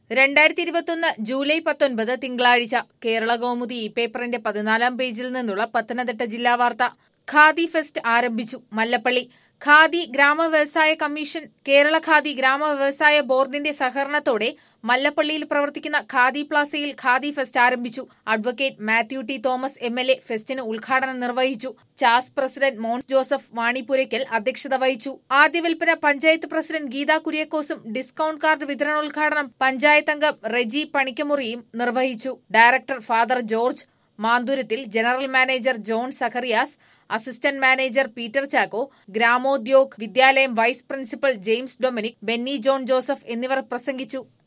രണ്ടായിരത്തി ഇരുപത്തൊന്ന് ജൂലൈ പത്തൊൻപത് തിങ്കളാഴ്ച കേരള കൗമുദി ഈ പേപ്പറിന്റെ പതിനാലാം പേജിൽ നിന്നുള്ള പത്തനംതിട്ട ജില്ലാ വാർത്ത ഖാദി ഫെസ്റ്റ് ആരംഭിച്ചു മല്ലപ്പള്ളി ഖാദി ഗ്രാമ വ്യവസായ കമ്മീഷൻ കേരള ഖാദി ഗ്രാമ വ്യവസായ ബോർഡിന്റെ സഹകരണത്തോടെ മല്ലപ്പള്ളിയിൽ പ്രവർത്തിക്കുന്ന ഖാദി പ്ലാസയിൽ ഖാദി ഫെസ്റ്റ് ആരംഭിച്ചു advocate Mathew T Thomas M L A ഫെസ്റ്റിന് ഉദ്ഘാടനം നിർവഹിച്ചു ചാസ് പ്രസിഡന്റ് മോൻസ് ജോസഫ് വാണിപ്പുരയ്ക്കൽ അധ്യക്ഷത വഹിച്ചു ആദ്യ വിൽപ്പന പഞ്ചായത്ത് പ്രസിഡന്റ് ഗീത കുര്യേക്കോസും ഡിസ്കൌണ്ട് കാർഡ് വിതരണോദ്ഘാടനം പഞ്ചായത്ത് അംഗം റെജി പണിക്കമുറിയും നിർവഹിച്ചു director father George Manthoorathil general manager John Zacharias assistant manager Peter Chacko Gramodyog Vidyalayam vice principal James Dominic Benny John Joseph എന്നിവർ പ്രസംഗിച്ചു